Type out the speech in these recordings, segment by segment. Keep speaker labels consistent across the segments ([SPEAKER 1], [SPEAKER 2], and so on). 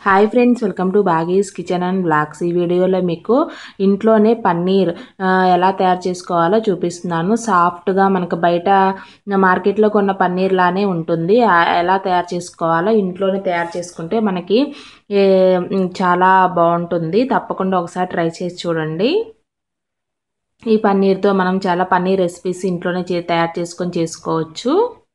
[SPEAKER 1] hi friends welcome to బాగీస్ kitchen and blogs ఈ వీడియోలో మీకు ఇంట్లోనే పన్నీర్ ఆ, ఎలా తయారు చేసుకోవాలో చూపిస్తున్నాను సాఫ్ట్గా మనకు బయట మార్కెట్లో కొన్న పన్నీర్ లానే ఉంటుంది ఆ, ఎలా తయారు చేసుకోవాలో ఇంట్లోనే తయారు చేసుకుంటే మనకి ఏ, చాలా బాగుంటుంది తప్పకుండా ఒకసారి ట్రై చేసి చూడండి ఈ పన్నీర్తో మనం చాలా పన్నీర్ రెసిపీస్ ఇంట్లోనే చే తయారు చేసుకొని చేసుకోవచ్చు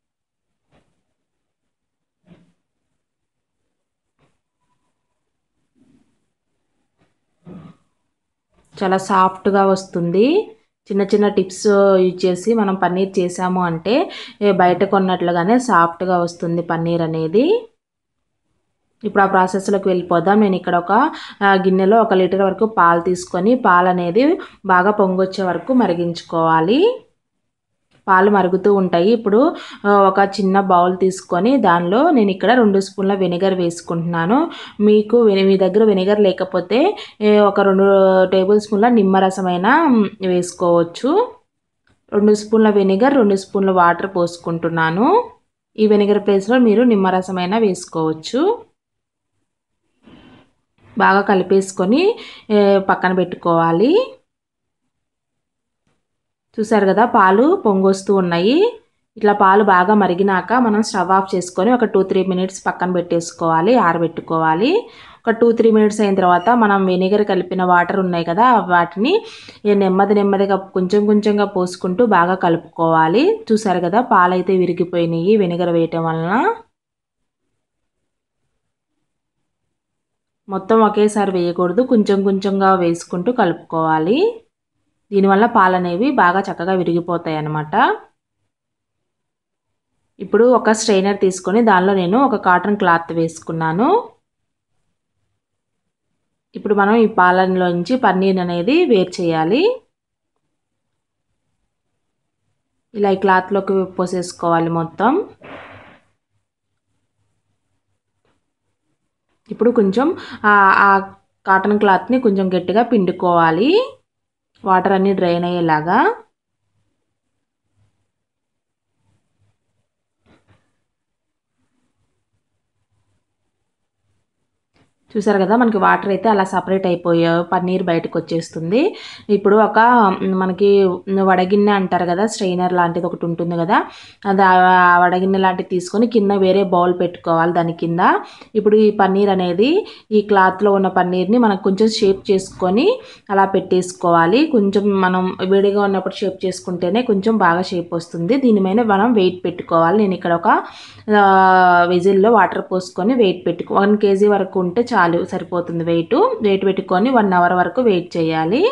[SPEAKER 1] చాలా సాఫ్ట్గా వస్తుంది చిన్న చిన్న టిప్స్ యూజ్ చేసి మనం పన్నీర్ చేసాము అంటే ఏ బయట కొన్నట్లుగానే సాఫ్ట్గా వస్తుంది పన్నీర్ అనేది ఇప్పుడు ఆ ప్రాసెస్లోకి వెళ్ళిపోదాం నేను ఇక్కడ ఒక ఆ, గిన్నెలో ఒక లీటర్ వరకు పాలు తీసుకొని పాలు అనేది బాగా పొంగొచ్చే వరకు మరిగించుకోవాలి పాలు మరుగుతూ ఉంటాయి ఇప్పుడు ఆ, ఒక చిన్న బౌల్ తీసుకొని దానిలో నేను ఇక్కడ రెండు స్పూన్ల వెనిగర్ వేసుకుంటున్నాను మీకు వెని- మీ దగ్గర వెనిగర్ లేకపోతే ఏ, ఒక రెండు టేబుల్ స్పూన్ల నిమ్మరసమైనా మ్, వేసుకోవచ్చు రెండు స్పూన్ల వెనిగర్ రెండు స్పూన్ల వాటర్ పోసుకుంటున్నాను ఈ వెనిగర్ ప్లేస్లో మీరు నిమ్మరసమైనా వేసుకోవచ్చు బాగా కలిపేసుకొని ఏ, పక్కన పెట్టుకోవాలి చూసారు కదా పాలు పొంగొస్తూ ఉన్నాయి ఇట్లా పాలు బాగా మరిగినాక మనం స్టవ్ ఆఫ్ చేసుకొని ఒక టూ త్రీ మినిట్స్ పక్కన పెట్టేసుకోవాలి ఆరబెట్టుకోవాలి ఒక టూ త్రీ మినిట్స్ అయిన తర్వాత మనం వెనిగర్ కలిపిన వాటర్ ఉన్నాయి కదా వాటిని ఏ నెమ్మది నెమ్మదిగా కొంచెం కొంచెంగా పోసుకుంటూ బాగా కలుపుకోవాలి చూసారు కదా పాలు అయితే విరిగిపోయినాయి వెనిగర్ వేయటం వలన మొత్తం ఒకేసారి వేయకూడదు కొంచెం కొంచెంగా వేసుకుంటూ కలుపుకోవాలి దీనివల్ల పాలు అనేవి బాగా చక్కగా విరిగిపోతాయి అన్నమాట ఇప్పుడు ఒక స్ట్రైనర్ తీసుకొని దానిలో నేను ఒక కాటన్ క్లాత్ వేసుకున్నాను ఇప్పుడు మనం ఈ పాలనలోంచి పన్నీర్ అనేది వేరు చేయాలి ఇలా ఈ క్లాత్లోకి పోసేసుకోవాలి మొత్తం ఇప్పుడు కొంచెం ఆ కాటన్ క్లాత్ని కొంచెం గట్టిగా పిండుకోవాలి వాటర్ అన్నీ డ్రైన్ అయ్యేలాగా చూసారు కదా మనకి వాటర్ అయితే అలా సపరేట్ అయిపోయాయి పన్నీర్ బయటకు వచ్చేస్తుంది ఇప్పుడు ఒక మనకి వడగిన్నె అంటారు కదా స్ట్రైనర్ లాంటిది ఒకటి ఉంటుంది కదా అది ఆ వడగిన్నె లాంటిది తీసుకొని కింద వేరే బౌల్ పెట్టుకోవాలి దాని కింద ఇప్పుడు ఈ పన్నీర్ అనేది ఈ క్లాత్లో ఉన్న పన్నీర్ని మనకు కొంచెం షేప్ చేసుకొని అలా పెట్టేసుకోవాలి కొంచెం మనం వేడిగా ఉన్నప్పుడు షేప్ చేసుకుంటేనే కొంచెం బాగా షేప్ వస్తుంది దీని మీద మనం వెయిట్ పెట్టుకోవాలి నేను ఇక్కడ ఒక విజిల్లో వాటర్ పోసుకొని వెయిట్ పెట్టుకో వన్ కేజీ వరకు ఉంటే చాలు సరిపోతుంది వెయిట్ వెయిట్ పెట్టుకొని వన్ అవర్ వరకు వెయిట్ చేయాలి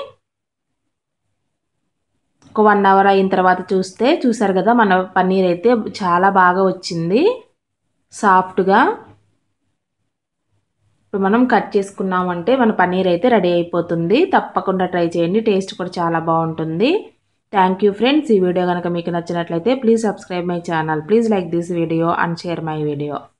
[SPEAKER 1] ఒక వన్ అవర్ అయిన తర్వాత చూస్తే చూసారు కదా మన పన్నీర్ అయితే చాలా బాగా వచ్చింది సాఫ్ట్గా ఇప్పుడు మనం కట్ చేసుకున్నామంటే మన పన్నీర్ అయితే రెడీ అయిపోతుంది తప్పకుండా ట్రై చేయండి టేస్ట్ కూడా చాలా బాగుంటుంది థ్యాంక్ యూ ఫ్రెండ్స్ ఈ వీడియో కనుక మీకు నచ్చినట్లయితే please subscribe my channel please like this video and share my video